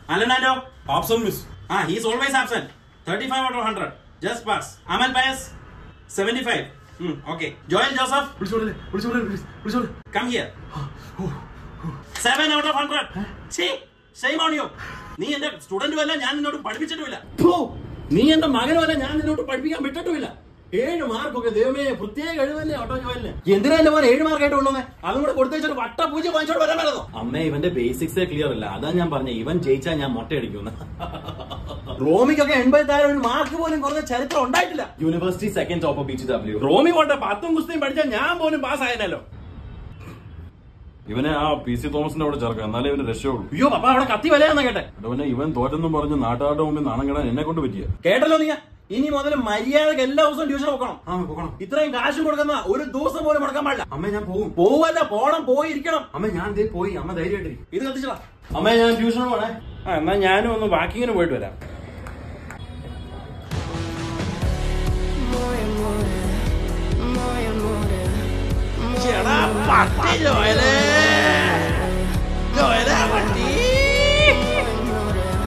Alanando? Absent, miss. Ah, he's always absent. 35 out of 100. Just pass. Amal Payas? 75. Hmm, okay. Joel Joseph? വിളിച്ചോളെ വിളിച്ചോളെ വിളിച്ചോളെ Come here. 7 out of 100. See? Shame on you. നീ എന്റെ സ്റ്റുഡന്റും അല്ല ഞാൻ നിന്നോട് പഠിപ്പിച്ചിട്ടുമില്ല ഫു! നീ എന്റെ മകനുമല്ല ഞാൻ നിന്നോട് പഠിപ്പിക്കാൻ വിട്ടിട്ടുമില്ല ഏഴ് മാർക്കൊക്കെ ദൈവമേ പ്രത്യേക കഴിവല്ലേ ഓട്ടോ ജോലിന് എന്തിനാ എന്റെ മോൻ ഏഴ് മാർക്കായിട്ട് കൊണ്ടുവന്നേ അതും കൂടെ കൊടുത്തേച്ചൊരു വട്ട പൂജ വാങ്ങിച്ചോട് വരാൻ പറ്റുന്നു അമ്മ ഇവന്റെ ബേസിക്സേ ക്ലിയർ അല്ല അതാ ഞാൻ പറഞ്ഞ ഇവൻ ജയിച്ചാൽ ഞാൻ മുട്ടയടിക്കുന്നു റോമിക്കൊക്കെ എൺപത്തായിരം ഒരു മാർക്ക് പോലും കുറഞ്ഞ ചരിത്രം ഉണ്ടായിട്ടില്ല university second top B T W റോമി പോട്ടെ പത്തും കുസ്തിയും പഠിച്ചാൽ ഞാൻ പോലും പാസ്സായനല്ലോ ഇവനെ ആ പി സി തോമസിന്റെ അവിടെ ചേർക്കാം എന്നാലേ ഇവന് രക്ഷയുള്ളൂ അയ്യോ പപ്പ അവിടെ കത്തി വലയാന്ന് കേട്ടെ പിന്നെ ഇവൻ തോറ്റെന്നും പറഞ്ഞ് നാട്ടുകാരുടെ മുമ്പിൽ നാണം കെടാൻ എന്നെ കൊണ്ട് പറ്റിയ കേട്ടല്ലോ നീ ഇനി മുതൽ മര്യാദക്ക് എല്ലാ ദിവസവും ട്യൂഷൻ നോക്കണം ആ പോകണം ഇത്രയും കാശ് കൊടുക്കുന്ന ഒരു ദിവസം പോലും മുടക്കാൻ പാടില്ല അമ്മ ഞാൻ പോകും പോവല്ല പോണം പോയിരിക്കണം അമ്മ ഞാൻ ദേ പോയി അമ്മ ധൈര്യമായിട്ടിരിക്കും ഇത് കത്തിച്ചടാ അമ്മ ഞാൻ ട്യൂഷന് പോണേ ആ എന്നാ ഞാനും ഒന്ന് വാക്കിങ്ങിന് പോയിട്ട് വരാം More amore, more amore, ചേടാ പട്ടി ജോയലേ